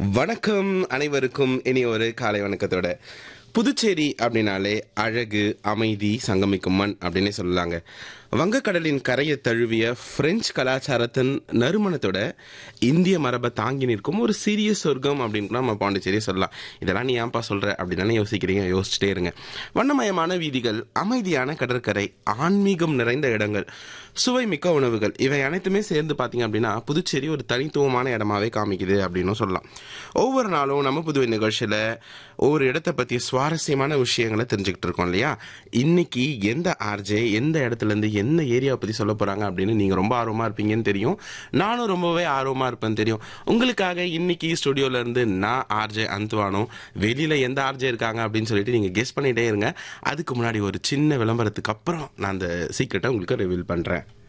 வணக்கம் அனைவருக்கும் இனி ஒரு காலை வணக்கத்தோட புதுச்சேரி அப்படின்னாலே அழகு அமைதி சங்கமிக்கும் மண் அப்படின்னே சொல்லலாங்க வங்கக்கடலின் கரையை தழுவிய பிரெஞ்சு கலாச்சாரத்தின் நறுமணத்தோட இந்திய மரபை தாங்கி நிற்கும் ஒரு சிறிய சொர்க்கம் அப்படின்னு கூட நம்ம பாண்டிச்சேரியை சொல்லலாம் இதெல்லாம் நீ ஏன்பா சொல்ற அப்படின்னு யோசிக்கிறீங்க யோசிச்சுட்டே இருங்க வண்ணமயமான வீதிகள் அமைதியான கடற்கரை ஆன்மீகம் நிறைந்த இடங்கள் சுவை மிக்க உணவுகள் இவை அனைத்துமே சேர்ந்து பார்த்தீங்க அப்படின்னா புதுச்சேரி ஒரு தனித்துவமான இடமாவே காமிக்குது அப்படின்னு சொல்லலாம் ஒவ்வொரு நாளும் நம்ம புதுவை நிகழ்ச்சியில் ஒவ்வொரு இடத்தை பற்றி சுவாரஸ்யமான விஷயங்களை தெரிஞ்சுக்கிட்டு இருக்கோம் இல்லையா இன்னைக்கு எந்த ஆர்ஜே எந்த இடத்துல இருந்து எந்த ஏரியாவை பற்றி சொல்ல போகிறாங்க அப்படின்னு நீங்கள் ரொம்ப ஆர்வமாக இருப்பீங்கன்னு தெரியும் நானும் ரொம்பவே ஆர்வமாக இருப்பேன்னு தெரியும் உங்களுக்காக இன்னைக்கு ஸ்டுடியோல இருந்து நான் ஆர்ஜே அந்துவானோ வெளியில் எந்த ஆர்ஜே இருக்காங்க அப்படின்னு சொல்லிட்டு நீங்கள் கெஸ் பண்ணிட்டே இருங்க அதுக்கு முன்னாடி ஒரு சின்ன விளம்பரத்துக்கு அப்புறம் நான் அந்த சீக்கிரட்டை உங்களுக்கு ரிவீல் பண்ணுறேன்